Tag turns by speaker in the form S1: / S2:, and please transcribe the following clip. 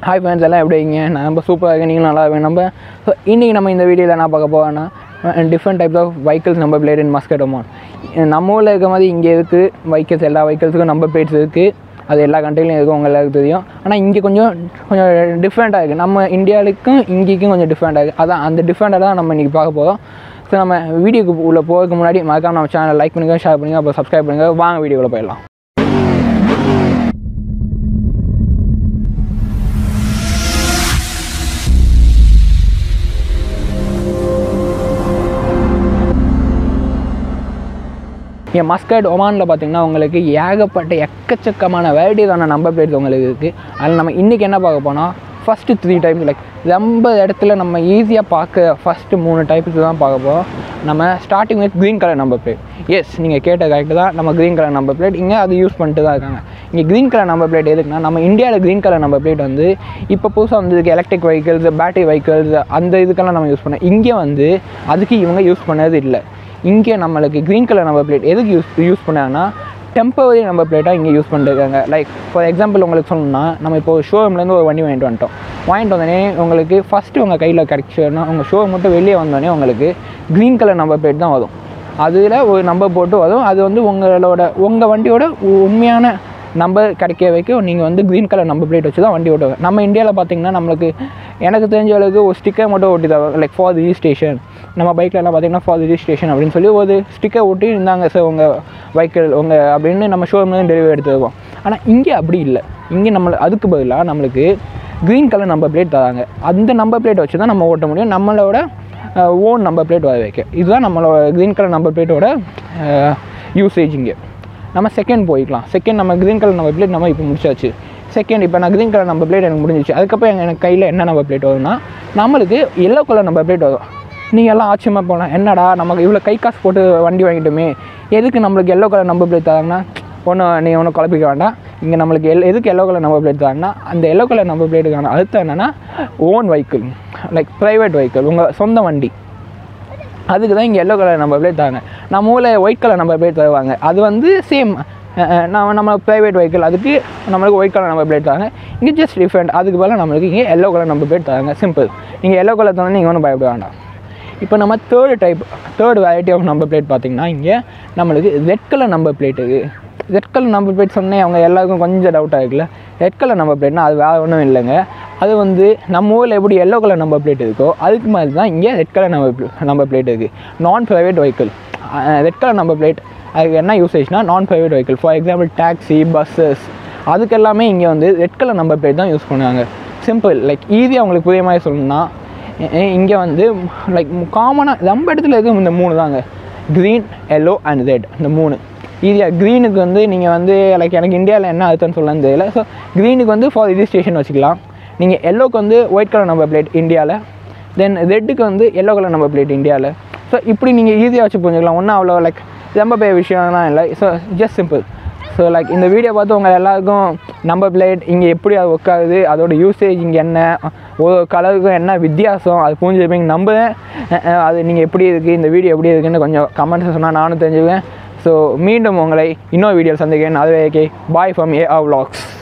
S1: hi friends எல்லாம் எப்படி இருக்கீங்க நான் ரொம்ப சூப்பராக இருக்கேன் நீங்களும் நல்லா இருக்கேன் நம்ம ஸோ இன்றைக்கி நம்ம இந்த வீடியோவில் என்ன பார்க்க போவோம்னா டிஃப்ரெண்ட் டைப்ஸ் ஆஃப் வெஹிக்கிள்ஸ் நம்ம பிளேட் இன் மஸ்கட் அமௌண்ட் நம்ம ஊரில் இருக்க மாதிரி இங்கே இருக்குது வெஹிக்கிள்ஸ் எல்லா வெஹிக்கிள்ஸுக்கும் நம்பர் பிளேட்ஸ் இருக்குது அது எல்லா கண்ட்ரிலையும் இருக்கும் உங்க எல்லாருக்கும் தெரியும் ஆனால் இங்கே கொஞ்சம் கொஞ்சம் டிஃப்ரெண்ட்டாக இருக்குது நம்ம இந்தியாவுக்கும் இங்கேக்கும் கொஞ்சம் டிஃப்ரெண்ட்டாக இருக்குது அதான் அந்த டிஃப்ரெண்ட்டாக தான் நம்ம இன்றைக்கி பார்க்க போகிறோம் ஸோ நம்ம வீடியோக்கு உள்ளே போகிறதுக்கு முன்னாடி மறக்காம நம்ம சேனலை லைக் பண்ணுங்கள் ஷேர் பண்ணுங்கள் அப்புறம் சப்ஸ்கிரைப் பண்ணுங்கள் வாங்க வீடியோக்குள்ளே போயிடலாம் இங்கே மஸ்கட் ஒமானில் பார்த்தீங்கன்னா உங்களுக்கு ஏகப்பட்ட எக்கச்சக்கமான வெரைட்டிஸான நம்பர் பிளேட்ஸ் உங்களுக்கு இருக்குது அதில் நம்ம இன்றைக்கி என்ன பார்க்க போனால் ஃபஸ்ட்டு த்ரீ டைப்ஸ் லைக் ரொம்ப இடத்துல நம்ம ஈஸியாக பார்க்க ஃபஸ்ட்டு மூணு டைப்ஸ் தான் பார்க்க போகிறோம் நம்ம starting with green colour number plate yes நீங்கள் கேட்ட கரெக்டு தான் நம்ம க்ரீன் கலர் நம்பர் பிளேட் இங்கே அது யூஸ் பண்ணிட்டு தான் இருக்காங்க இங்கே க்ரீன் கலர் நம்பர் பிளேட் எதுக்குன்னா நம்ம இந்தியாவில் க்ரீன் கலர் நம்பர் பிளேட் வந்து இப்போ புதுசாக வந்ததுக்கு எலக்ட்ரிக் வெஹிக்கிள்ஸ் பேட்டரி வெஹிக்கிள்ஸ் அந்த இதுக்கெல்லாம் நம்ம யூஸ் பண்ணோம் இங்கே வந்து அதுக்கு இவங்க யூஸ் பண்ணது இல்லை இங்கே நம்மளுக்கு க்ரீன் கலர் நம்பர் பிளேட் எதுக்கு யூஸ் யூஸ் பண்ணாங்கன்னா டெம்பரரி நம்பர் பிளேட்டாக இங்கே யூஸ் பண்ணிருக்காங்க லைக் ஃபார் எக்ஸாம்பிள் உங்களுக்கு சொல்லணும்னா நம்ம இப்போ ஷோரூம்லேருந்து ஒரு வண்டி வாங்கிட்டு வந்துட்டோம் வாங்கிட்டு வந்தோடனே உங்களுக்கு ஃபஸ்ட்டு உங்கள் கையில் கிடைச்சோன்னா உங்கள் ஷோ மட்டும் வெளியே வந்தோடனே உங்களுக்கு க்ரீன் கலர் நம்பர் பிளேட் தான் வரும் அதில் ஒரு நம்பர் போட்டு வரும் அது வந்து உங்களோட உங்கள் வண்டியோட உண்மையான நம்பர் கிடைக்க வைக்க நீங்கள் வந்து க்ரீன் கலர் நம்பர் பிளேட் வச்சு தான் வண்டி ஓட்டுவாங்க நம்ம இந்தியாவில் பார்த்தீங்கன்னா நம்மளுக்கு எனக்கு தெரிஞ்ச அளவுக்கு ஒரு ஸ்டிக்கர் மட்டும் ஓட்டி தருவாங்க லைக் ஃபார் ரிஜிஸ்ட்ரேஷன் நம்ம பைக்லலாம் பார்த்தீங்கன்னா ஃபார் ரிஜிஸ்ட்ரேஷன் அப்படின்னு சொல்லி ஒரு ஸ்டிக்கர் ஓட்டி இருந்தாங்க சார் உங்கள் பைக்கில் உங்கள் அப்படின்னு நம்ம ஷோரூம்லேருந்து டெலிவரி எடுத்து வருவோம் ஆனால் இங்கே அப்படி இல்லை இங்கே நம்ம அதுக்கு பதிலாக நம்மளுக்கு க்ரீன் கலர் நம்பர் பிளேட் தராங்க அந்த நம்பர் பிளேட் வச்சு தான் நம்ம ஓட்ட முடியும் நம்மளோட ஓன் நம்பர் பிளேட் வர வைக்க இதுதான் நம்மளோட க்ரீன் கலர் நம்பர் பிளேட்டோட யூசேஜ் இங்கே நம்ம செகண்ட் போய்க்கலாம் செகண்ட் நம்ம க்ரீன் கலர் நம்பர் பிளேட் நம்ம இப்போ முடிச்சாச்சு செகண்ட் இப்போ நான் க்ரீன் கலர் நம்பர் பிளேட் எனக்கு முடிஞ்சிச்சு அதுக்கப்புறம் எங்க- எனக்கு கையில் என்ன நம்பர் பிளேட் வரும்னா நம்மளுக்கு எல்லோ கலர் நம்பர் பிளேட் வரும் நீங்கள் எல்லாம் ஆச்சரியமாக போகலாம் என்னடா நமக்கு இவ்வளோ கை காசு போட்டு வண்டி வாங்கிட்டோமே எதுக்கு நம்மளுக்கு எல்லோ கலர் நம்பர் பிளேட் தராங்கன்னா ஒன்றும் நீ ஒன்றும் குழப்பிக்க வேண்டாம் இங்கே நம்மளுக்கு எல் எதுக்கு எல்லோ கலர் நம்பர் பிளேட் தராங்கன்னா அந்த எல்லோ கலர் நம்பர் பிளேட்டுக்கான அர்த்தம் என்னென்னா own vehicle like private vehicle உங்கள் சொந்த வண்டி அதுக்கு தான் இங்கே எல்லோ கலர் நம்பர் பிளேட் தராங்க நம்ம ஊரில் ஒயிட் கலர் நம்பர் பிளேட் தருவாங்க அது வந்து சேம் நம்ம நம்ம ப்ரைவேட் வெஹிக்கிள் அதுக்கு நம்மளுக்கு ஒயிட் கலர் நம்பர் பிளேட் தராங்க இங்கே ஜஸ்ட் டிஃப்ரெண்ட் அதுக்கு பதிலாக நம்மளுக்கு இங்கே எல்லோ கலர் நம்பர் பிளேட் தராங்க சிம்பிள் நீங்கள் எல்லோ கலர் தந்தால் நீங்கள் ஒன்றும் பயப்பட வேண்டாம் இப்போ நம்ம third type third variety of number plate பார்த்தீங்கன்னா இங்கே நம்மளுக்கு ரெட் கலர் நம்பர் பிளேட் இருக்குது ரெட் கலர் நம்பர் பிளேட் சொன்னேன் அவங்க எல்லாருக்கும் கொஞ்சம் டவுட்டாக இருக்குல்ல ரெட் கலர் நம்பர் பிளேட்னா அது வேறு ஒன்றும் இல்லைங்க அது வந்து நம்ம ஊரில் எப்படி எல்லோ கலர் நம்பர் பிளேட் இருக்கோ அதுக்கு மாதிரி தான் இங்கே red colour number number plate இருக்குது நான் private vehicle red colour number plate அதுக்கு என்ன யூசேஜ்னா நான் private vehicle for example taxi buses அதுக்கு எல்லாமே இங்கே வந்து ரெட் கலர் நம்பர் பிளேட் தான் யூஸ் பண்ணுவாங்க சிம்பிள் லைக் ஈஸியாக உங்களுக்கு புரிய மாதிரி சொல்லணும்னா இங்கே வந்து லைக் காமனாக ரொம்ப இடத்துல இருக்க இந்த மூணு தாங்க க்ரீன் எல்லோ அண்ட் ரெட் இந்த மூணு ஈஸியாக க்ரீனுக்கு வந்து நீங்கள் வந்து லைக் எனக்கு இந்தியாவில் என்ன அர்த்தம்னு சொல்லலாம் தெரியல ஸோ க்ரீனுக்கு வந்து ஃபார் ரிஜிஸ்ட்ரேஷன் வச்சுக்கலாம் நீங்கள் எல்லோக்கு வந்து ஒயிட் கலர் நம்பர் பிளேட் இந்தியாவில் தென் ரெட்டுக்கு வந்து எல்லோ கலர் நம்பர் பிளேட் இந்தியாவில் ஸோ இப்படி நீங்கள் ஈஸியாக வச்சு புரிஞ்சுக்கலாம் ஒன்றும் அவ்வளோ லைக் ரொம்ப பெரிய விஷயம்லாம் இல்லை so just simple so like இந்த வீடியோ பார்த்து உங்கள் எல்லாருக்கும் நம்பர் பிளேட் இங்கே எப்படி அது ஒர்க் ஆகுது அதோட யூசேஜ் இங்கே என்ன ஒரு கலருக்கும் என்ன வித்தியாசம் அது புரிஞ்சுருப்பீங்க நம்புறேன் அஹ் அஹ் அது நீங்கள் எப்படி இருக்குது இந்த வீடியோ எப்படி இருக்குன்னு கொஞ்சம் கமெண்ட்ஸ் சொன்னால் நானும் தெரிஞ்சுக்குவேன் ஸோ மீண்டும் உங்களை இன்னொரு வீடியோ சந்திக்கிறேன் அதுவே K bye from A A vlogs